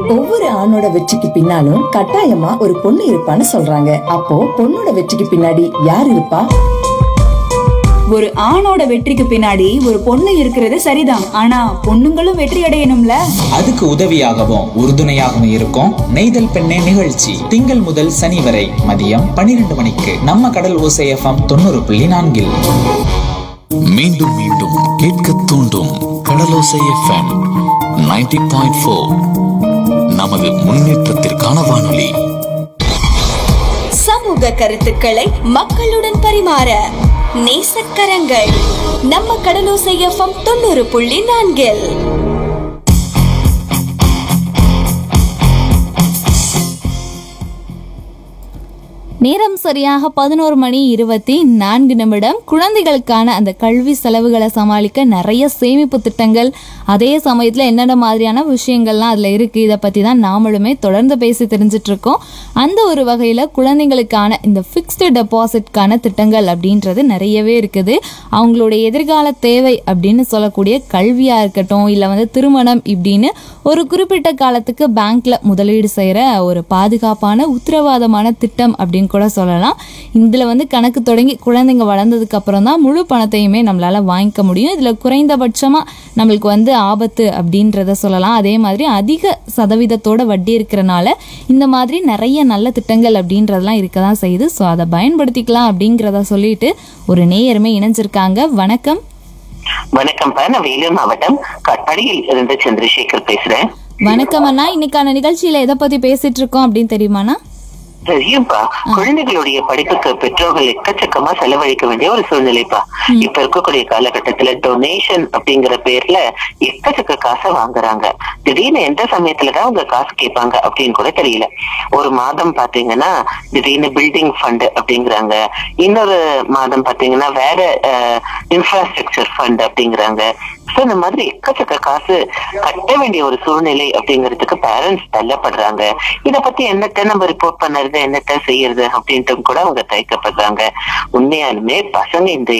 ஒவ்வொரு ஆணோட வெற்றிக்கு பின்னாலும் கட்டாயமா ஒரு பொண்ணு இருப்பான்னு சொல்றாங்க அப்போ பொண்ணோட வெற்றிக்கு பின்னாடி யார் இருப்பா ஒரு ஆணோட வெற்றிக்கு பின்னாடி ஒரு பொண்ணு இருக்கிறது சரிதான் ஆனா பொண்ணுங்களும் வெற்றி அடையணும்ல அதுக்கு உதவியாகவும் உறுதுணையாகவும் இருக்கும் நெய்தல் பெண்ணே நிகழ்ச்சி திங்கள் முதல் சனி வரை மதியம் பன்னிரண்டு மணிக்கு நம்ம கடல் ஓசை எஃப்எம் தொண்ணூறு புள்ளி நான்கில் மீண்டும் மீண்டும் கேட்க தூண்டும் கடலோசை எஃப்எம் 90.4 பாயிண்ட் ஃபோர் நமது முன்னேற்றத்திற்கான வானொலி சமூக கருத்துக்களை மக்களுடன் பரிமாற நேசக்கரங்கள் நம்ம கடலோசை எஃப்எம் தொண்ணூறு புள்ளி நான்கில் நேரம் சரியாக பதினோரு மணி இருபத்தி நான்கு நிமிடம் குழந்தைகளுக்கான அந்த கல்வி செலவுகளை சமாளிக்க நிறைய சேமிப்பு திட்டங்கள் அதே சமயத்தில் என்னென்ன மாதிரியான விஷயங்கள்லாம் அதில் இருக்குது இதை பற்றி தான் நாமளுமே தொடர்ந்து பேசி தெரிஞ்சிட்டு இருக்கோம் அந்த ஒரு வகையில் குழந்தைங்களுக்கான இந்த ஃபிக்ஸ்டு டெபாசிட்கான திட்டங்கள் அப்படின்றது நிறையவே இருக்குது அவங்களுடைய எதிர்கால தேவை அப்படின்னு சொல்லக்கூடிய கல்வியாக இருக்கட்டும் இல்லை வந்து திருமணம் இப்படின்னு ஒரு குறிப்பிட்ட காலத்துக்கு பேங்க்ல முதலீடு செய்கிற ஒரு பாதுகாப்பான உத்தரவாதமான திட்டம் அப்படின்னு கூட சொல்லலாம் இதில் வந்து கணக்கு தொடங்கி குழந்தைங்க வளர்ந்ததுக்கு அப்புறம் தான் முழு பணத்தையுமே நம்மளால வாங்கிக்க முடியும் இதில் குறைந்தபட்சமாக நம்மளுக்கு வந்து ஆபத்து அப்படின்றத சொல்லலாம் அதே மாதிரி அதிக சதவீதத்தோட வட்டி இருக்கிறனால இந்த மாதிரி நிறைய நல்ல திட்டங்கள் அப்படின்றதெல்லாம் இருக்க தான் செய்யுது ஸோ அதை பயன்படுத்திக்கலாம் அப்படிங்கிறத சொல்லிட்டு ஒரு நேயருமே இணைஞ்சிருக்காங்க வணக்கம் வணக்கம்ப்பா நான் வேலூர் மாவட்டம் கட்பாடியில் இருந்து சந்திரசேகர் பேசுறேன் வணக்கம் அண்ணா இன்னைக்கான நிகழ்ச்சியில எதை பத்தி பேசிட்டு இருக்கோம் அப்படின்னு தெரியுமாண்ணா தெரியும்பா குழந்தைகளுடைய படிப்புக்கு பெற்றோர்கள் எக்கச்சக்கமா செலவழிக்க வேண்டிய ஒரு சூழ்நிலைப்பா இப்ப இருக்கக்கூடிய காலகட்டத்துல டொனேஷன் அப்படிங்கிற பேர்ல எக்கச்சக்க காசை வாங்குறாங்க திடீர்னு எந்த சமயத்துலதான் அவங்க காசு கேட்பாங்க அப்படின்னு கூட தெரியல ஒரு மாதம் பாத்தீங்கன்னா திடீர்னு பில்டிங் ஃபண்ட் அப்படிங்கிறாங்க இன்னொரு மாதம் பாத்தீங்கன்னா வேற இன்ஃப்ராஸ்ட்ரக்சர் ஃபண்ட் அப்படிங்கிறாங்க சோ இந்த மாதிரி எக்கச்சக்க காசு கட்ட வேண்டிய ஒரு சூழ்நிலை அப்படிங்கிறதுக்கு பேரண்ட்ஸ் தள்ளப்படுறாங்க இத பத்தி என்னத்த நம்ம ரிப்போர்ட் பண்ணுறது என்னத்த செய்யறது அப்படின்ட்டு கூட அவங்க தயக்கப்படுறாங்க உண்மையாலுமே பசங்க இந்த